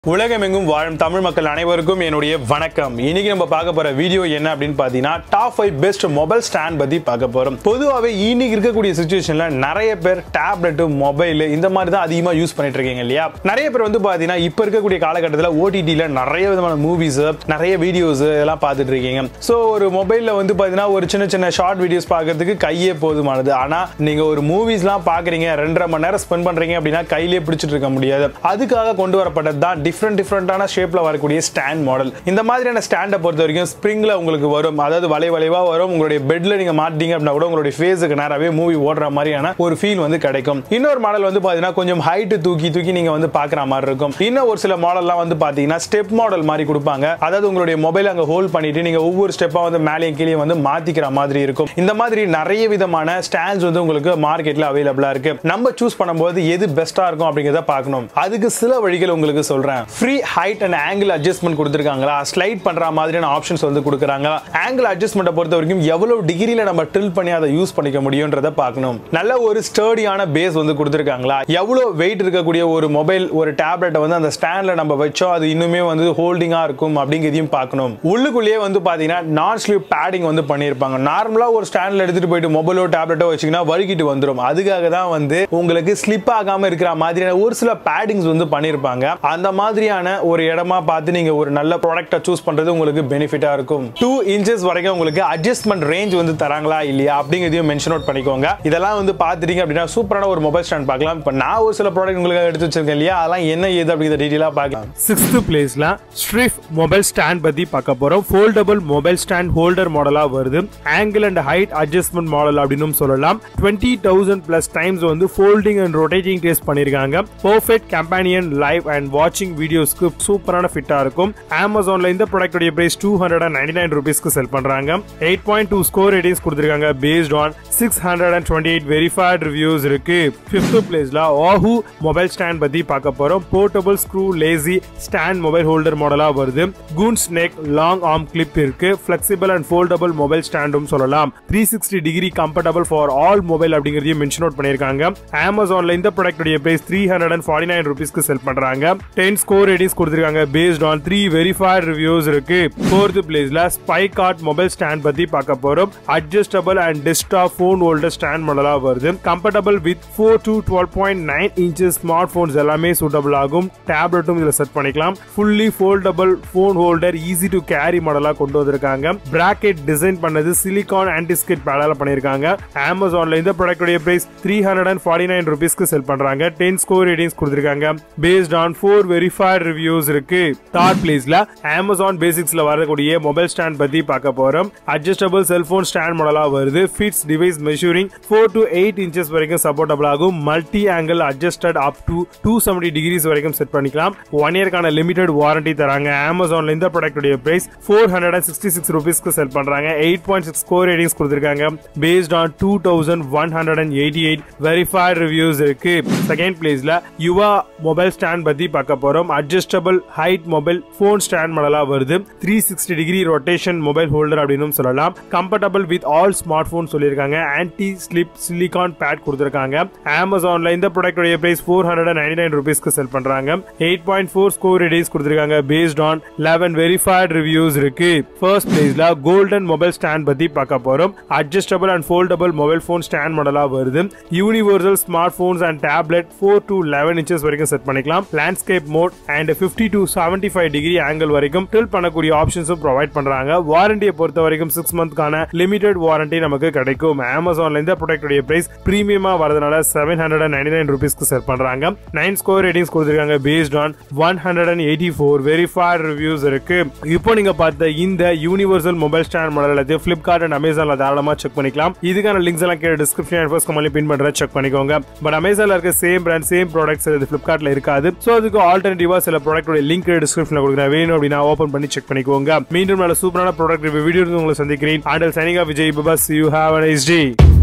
உலகமெங்கும் வாழும் தமிழ் மக்கள் அனைவருக்கும் என்னுடைய வணக்கம் இன்னைக்கு நம்ம பார்க்க போற வீடியோ என்ன அப்படின்னு பார்த்தீங்கன்னா top five best mobile stand பத்தி பார்க்க போறோம் பொதுவாகவே இன்னைக்கு இருக்கக்கூடிய சுச்சுவேஷன்ல நிறைய பேர் டேப்லெட் மொபைல் இந்த மாதிரி தான் அதிகமாக யூஸ் பண்ணிட்டு இருக்கீங்க இல்லையா நிறைய பேர் வந்து பார்த்தீங்கன்னா இப்போ இருக்கக்கூடிய காலகட்டத்தில் ஓடிடியில் நிறைய விதமான மூவிஸ் நிறைய வீடியோஸ் இதெல்லாம் பார்த்துட்டு இருக்கீங்க ஸோ ஒரு மொபைலில் வந்து பார்த்தீங்கன்னா ஒரு சின்ன சின்ன ஷார்ட் வீடியோஸ் பார்க்கறதுக்கு கையே போதுமானது ஆனால் நீங்கள் ஒரு மூவிஸ்லாம் பார்க்குறீங்க ரெண்டரை மணி நேரம் ஸ்பெண்ட் பண்ணுறீங்க அப்படின்னா கையிலே பிடிச்சிட்டு இருக்க முடியாது அதுக்காக கொண்டு வரப்பட்டது தான் டிஃப்ரெண்ட் டிஃப்ரெண்டான ஷேப்பில் வரக்கூடிய ஸ்டாண்ட் மாடல் இந்த மாதிரியான ஸ்டாண்டை பொறுத்த வரைக்கும் ஸ்ப்ரிங்கில் உங்களுக்கு வரும் அதாவது வளை வளைவாக வரும் உங்களுடைய பெட்டில் நீங்கள் மாட்டீங்க அப்படின்னா கூட உங்களுடைய ஃபேஸுக்கு நேராகவே மூவி ஓடுற மாதிரியான ஒரு ஃபீல் வந்து கிடைக்கும் இன்னொரு மாடல் வந்து பார்த்தீங்கன்னா கொஞ்சம் ஹைட்டு தூக்கி தூக்கி நீங்கள் வந்து பார்க்குற மாதிரி இருக்கும் இன்னும் ஒரு சில மாடல்லாம் வந்து பார்த்தீங்கன்னா ஸ்டெப் மாடல் மாதிரி கொடுப்பாங்க அதாவது உங்களுடைய மொபைல் அங்கே ஹோல்ட் பண்ணிட்டு நீங்கள் ஒவ்வொரு ஸ்டெப்பாக வந்து மேலேயும் கீழே வந்து மாற்றிக்கிற மாதிரி இருக்கும் இந்த மாதிரி நிறைய விதமான ஸ்டாண்ட்ஸ் வந்து உங்களுக்கு மார்க்கெட்டில் அவைலபிளாக இருக்கு நம்ம சூஸ் பண்ணும்போது எது பெஸ்ட்டாக இருக்கும் அப்படிங்கிறத பார்க்கணும் அதுக்கு சில வழிகள் உங்களுக்கு சொல்கிறேன் free height and angle adjustment கொடுத்துருக்காங்களா ஸ்லைட் பண்ணுற மாதிரியான ஆப்ஷன்ஸ் வந்து கொடுக்குறாங்க ஆங்கிள் அட்ஜஸ்ட்மெண்ட்டை பொறுத்த வரைக்கும் எவ்வளவு டிகிரியில் நம்ம ட்ரில் பண்ணி அதை யூஸ் பண்ணிக்க முடியுன்றத பார்க்கணும் நல்ல ஒரு ஸ்டர்டியான பேஸ் வந்து கொடுத்துருக்காங்களா எவ்வளோ வெயிட் இருக்கக்கூடிய ஒரு மொபைல் ஒரு டேப்லெட்டை வந்து அந்த ஸ்டாண்டில் நம்ம வச்சோம் அது இன்னுமே வந்து ஹோல்டிங்காக இருக்கும் அப்படிங்கிறதையும் பார்க்கணும் உள்ளுக்குள்ளேயே வந்து பார்த்தீங்கன்னா நான் ஸ்லீவ் பேடிங் வந்து பண்ணியிருப்பாங்க நார்மலாக ஒரு ஸ்டாண்டில் எடுத்துகிட்டு போயிட்டு மொபைலோ டேப்லெட்டோ வச்சிங்கன்னா வழுக்கிட்டு வந்துடும் அதுக்காக தான் வந்து உங்களுக்கு ஸ்லிப் ஆகாமல் இருக்கிற மாதிரியான ஒரு சில பேடிங்ஸ் வந்து பண்ணியிருப்பாங்க அந்த மாதிரியான ஒரு இடமா பார்த்து நீங்கள் ஒரு நல்ல ப்ராடக்ட்டை சூஸ் பண்ணுறது உங்களுக்கு பெனிஃபிட்டாக இருக்கும் டூ இன்ச்சஸ் வரைக்கும் உங்களுக்கு அட்ஜஸ்ட்மெண்ட் ரேஞ்ச் வந்து தராங்களா இல்லையா அப்படிங்கிறதையும் மென்ஷன் அவுட் பண்ணிக்கோங்க இதெல்லாம் வந்து பார்த்துட்டீங்க அப்படின்னா சூப்பரான ஒரு மொபைல் ஸ்டாண்ட் பார்க்கலாம் இப்போ நான் ஒரு சில ப்ராடக்ட் உங்களுக்கு எடுத்து வச்சிருக்கேன் இல்லையா அதெல்லாம் என்ன ஏது அப்படிங்கிற டீட்டெயிலாக பார்க்கலாம் சிக்ஸ்த் பிளேஸ்ல ஸ்ட்ரிஃப் மொபைல் ஸ்டாண்ட் பத்தி பார்க்க போறோம் ஃபோல்டபுள் மொபைல் ஸ்டாண்ட் ஹோல்டர் மாடலா வருது angle and height adjustment model அப்படின்னு சொல்லலாம் டுவெண்ட்டி தௌசண்ட் பிளஸ் டைம்ஸ் வந்து ஃபோல்டிங் அண்ட் ரொட்டேட்டிங் டேஸ்ட் பண்ணிருக்காங்க பர்ஃபெக்ட் கம்பேனியன் லைவ் அண்ட் வாட்சிங் வீடியோஸ்க்கு சூப்பரான ஃபிட்டா இருக்கும் அமேசான்ல இந்த ப்ராடக்டோட price two hundred and ninety nine ருபீஸ்க்கு செல் பண்றாங்க eight point two score ratings கொடுத்துருக்காங்க based on six hundred and twenty eight verified reviews இருக்கு ஃபிஃப்த் பிளேஸ்ல ஆஹூ மொபைல் ஸ்டாண்ட் பத்தி பார்க்க போறோம் portable screw lazy stand mobile holder மாடலா வருது goose neck long arm clip இருக்கு ஃபிளெக்சிபிள் அண்ட் ஃபோல்டபிள் மொபைல் ஸ்டாண்டும் சொல்லலாம் three sixty degree comfortable for all mobile அப்படிங்கிறதையும் மென்ஷன் அவுட் பண்ணிருக்காங்க அமேசான்ல இந்த ப்ராடக்டோட price three hundred and forty nine ருபீஸ்க்கு செல் பண்றாங்க டென் ஸ்கோர் ரேட்டிங்ஸ் கொடுத்துருக்காங்க based on three verified reviews இருக்கு ஃபோர்த் பிளேஸ்ல ஸ்பை கார்ட் மொபைல் ஸ்டாண்ட் பத்தி பார்க்க போறோம் adjustable and desktop phone holder stand மாடலா வருது comfortable with four to twelve point nine inches smart phones எல்லாமே சூட்டபிள் ஆகும் டேப்லெட்டும் இதுல செட் பண்ணிக்கலாம் fully foldable phone holder easy to carry மாடலா கொண்டு வந்திருக்காங்க பிராக்கெட் டிசைன் பண்ணது சிலிகான் ஆன்டிஸ்கிட் பேடால பண்ணிருக்காங்க அமேசான்ல இந்த ப்ராடக்டோட price three hundred and forty nine ருபீஸ்க்கு செல் பண்றாங்க டென் ஸ்கோர் ரேட்டிங்ஸ் கொடுத்துருக்காங்க based on four verified reviews இருக்கு தேர்ட் பிளேஸ்ல அமேசான் பேசிக்ஸ்ல வரக்கூடிய மொபைல் ஸ்டாண்ட் பத்தி பார்க்க போறோம் அட்ஜஸ்டபிள் செல்போன் ஸ்டாண்ட் மாடலா வருது fits device measuring four to eight inches வரைக்கும் சப்போர்ட்டபிள் ஆகும் multi angle adjusted up to two seventy degrees வரைக்கும் செட் பண்ணிக்கலாம் ஒன் இயர்க்கான லிமிடெட் வாரண்டி தராங்க அமேசான்ல இந்த ப்ராடக்டோட price four hundred and sixty six ருபீஸ்க்கு செல் பண்றாங்க eight point six score ratings கொடுத்துருக்காங்க based on two thousand one hundred and eighty eight verified reviews இருக்கு செகண்ட் பிளேஸ்ல யுவா மொபைல் ஸ்டாண்ட் பத்தி பார்க்க போறோம் adjustable height mobile phone stand மாடலா வருது three sixty degree rotation mobile holder அப்படின்னு சொல்லலாம் comfortable with all smart phone சொல்லியிருக்காங்க ஆன்டி ஸ்லிப் சிலிகான் பேட் கொடுத்துருக்காங்க அமேசான்ல இந்த ப்ராடக்டோட price four hundred and ninety nine ருபீஸ்க்கு செல் பண்றாங்க eight point four score ratings கொடுத்துருக்காங்க based on eleven verified reviews இருக்கு ஃபர்ஸ்ட் பிளேஸ்ல கோல்டன் மொபைல் ஸ்டாண்ட் பத்தி பார்க்க போறோம் adjustable and foldable mobile phone stand மாடலா வருது universal smart phones and tablet four to eleven inches வரைக்கும் செட் பண்ணிக்கலாம் landscape mode and fifty to seventy five degree angle வரைக்கும் டில் பண்ணக்கூடிய ஆப்ஷன்ஸும் ப்ரொவைட் பண்றாங்க வாரண்டியை பொறுத்த வரைக்கும் சிக்ஸ் மந்த்க்கான லிமிடெட் வாரண்டி நமக்கு கிடைக்கும் அமேசான்ல இந்த ப்ராடக்டோட பிரைஸ் பிரீமியமா வரதுனால seven hundred and ninety nine ருபீஸ்க்கு செல் பண்றாங்க நைன் ஸ்கோர் ரேட்டிங்ஸ் கொடுத்துருக்காங்க based on one hundred and eighty four verified reviews இருக்கு இப்போ நீங்க பார்த்த இந்த யூனிவர்சல் மொபைல் ஸ்டாண்ட் மாடல் எல்லாத்தையும் பிளிப்கார்ட் அண்ட் அமேசான்ல தாராளமா செக் பண்ணிக்கலாம் இதுக்கான லிங்க்ஸ் எல்லாம் கீழே டிஸ்கிரிப்ஷன் ஃபர்ஸ்ட் கமெண்ட்ல பின் பண்ற செக் பண்ணிக்கோங்க பட் அமேசான்ல இருக்க சேம் பிராண்ட் சேம் ப்ராடக்ட்ஸ் இது பிளிப்கார்ட்ல இருக்காது சோ அதுக்கு ஆல்டர்னேட்டிவா சில ப்ராடக்டோட லிங்க் டிஸ்கிரிப்ஷன்ல கொடுக்குறேன் வேணும் அப்படின்னா ஓபன் பண்ணி செக் பண்ணிக்கோங்க மீண்டும் நல்ல சூப்பரான ப்ராடக்ட் வீடியோ உங்களை சந்திக்கிறேன் ஆண்டல் சனிகா விஜய் பபாஸ் you have a nice day